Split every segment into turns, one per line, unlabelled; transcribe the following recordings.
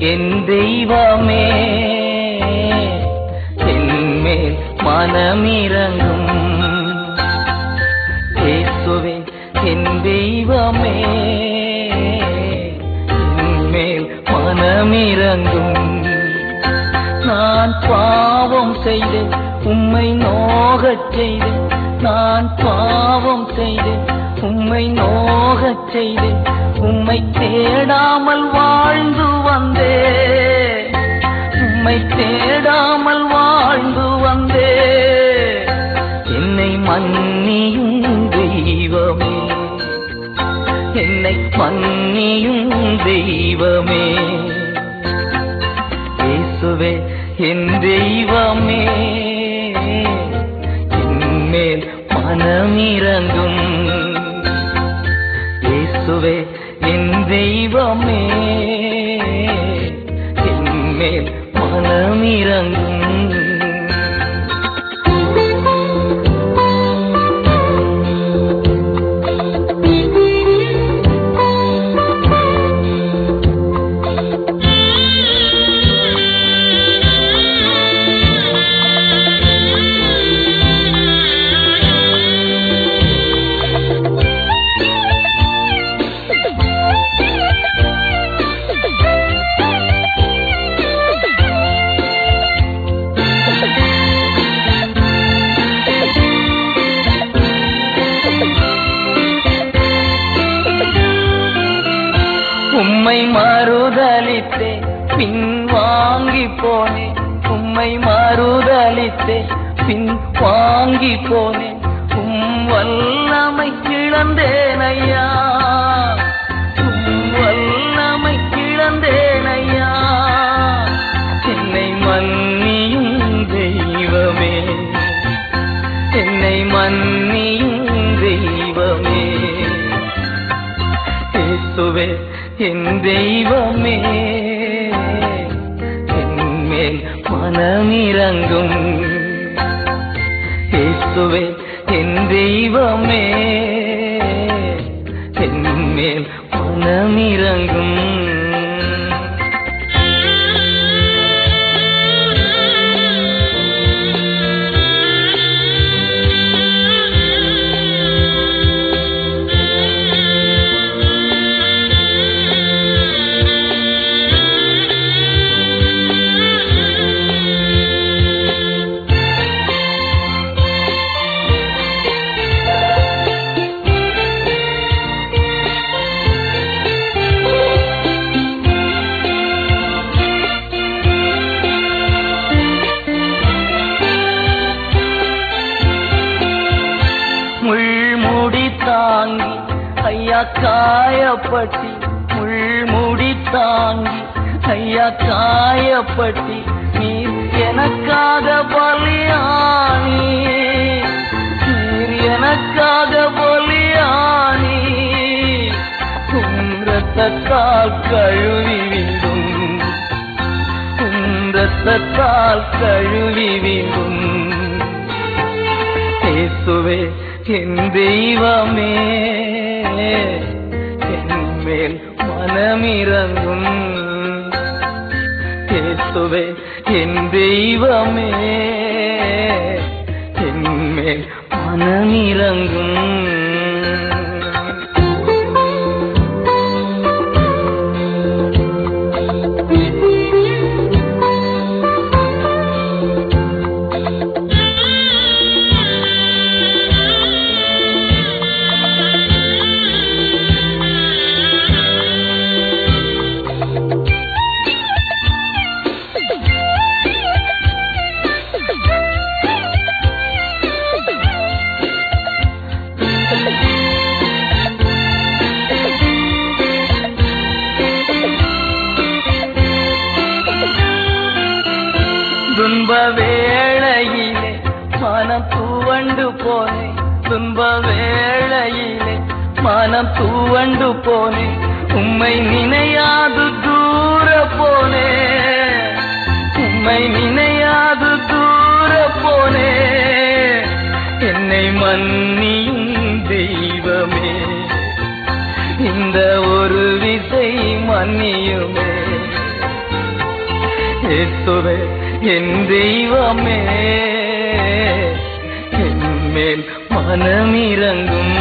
என் தெய்வமே என்மேல் மனமிரங்கும் இயேசுவே என் தெய்வமே என்மேல் மனமிரங்கும் நான் பாவம் செய்தேன் உம்மை நோகச் செய்தேன் நான் பாவம் செய்தேன் உம்மை நோகச் செய்தேன் உம்மை தேடாமல் வாழ்ந்து வந்தே உம்மை தேடாமல் வாழ்ந்து வந்தே என்னை மன்னியும் தெய்வமே என்னை மன்னியும் தெய்வமே இயேசுவே என் தெய்வமே என்மேல் மனமிரங்கும் இயேசுவே என் தெய்வமே என்மேல் மனமிரங்கும் உம்மை மறுதலித்தே பின் வாங்கி போனேன் உம்மை மறுதலித்தே பின் வாங்கி போனேன் உம் வல்லமை இழந்தேன் ஐயா உம் வல்லமை இழந்தேன் ஐயா என்னை மன்னியும் தெய்வமே என்னை மன்னியும் தெய்வமே இயேசுவே என் தெய்வமே என்மேல் மனமிரங்கும் இயேசுவே என் தெய்வமே என்மேல் மனமிரங்கும் முள்முடி தாங்கி ஐயா காயப்பட்டி முள்முடி தாங்கி ஐயா காயப்பட்டி நீர் எனக்காக பலியானி நீர் எனக்காக பலியானி உம் ரத்தத்தால் கழுவி விடும் உம் ரத்தத்தால் கழுவி விடும் இயேசுவே என் தெய்வமே என் மேல் மனமிரங்கும் இயேசுவே என் தெய்வமே என் மேல் மனமிரங்கும் துன்ப வேளையிலே மனம் துவண்டு போனே துன்ப வேளையிலே மனம் துவண்டு போனே உம்மை நினையாது தூர போனே உம்மை நினையாது தூர போனே என்னை மன்னியும் தெய்வமே இந்த ஒரு விசை மன்னியுமே இயேசுவே என் தெய்வமே என் மேல் மனமிரங்கும்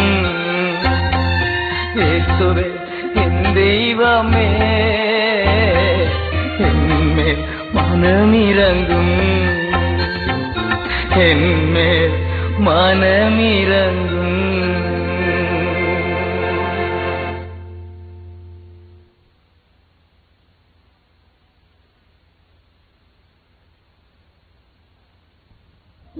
இயேசுவே என் தெய்வமே என் மேல் மனமிரங்கும் என் மேல் மனமிரங்கும்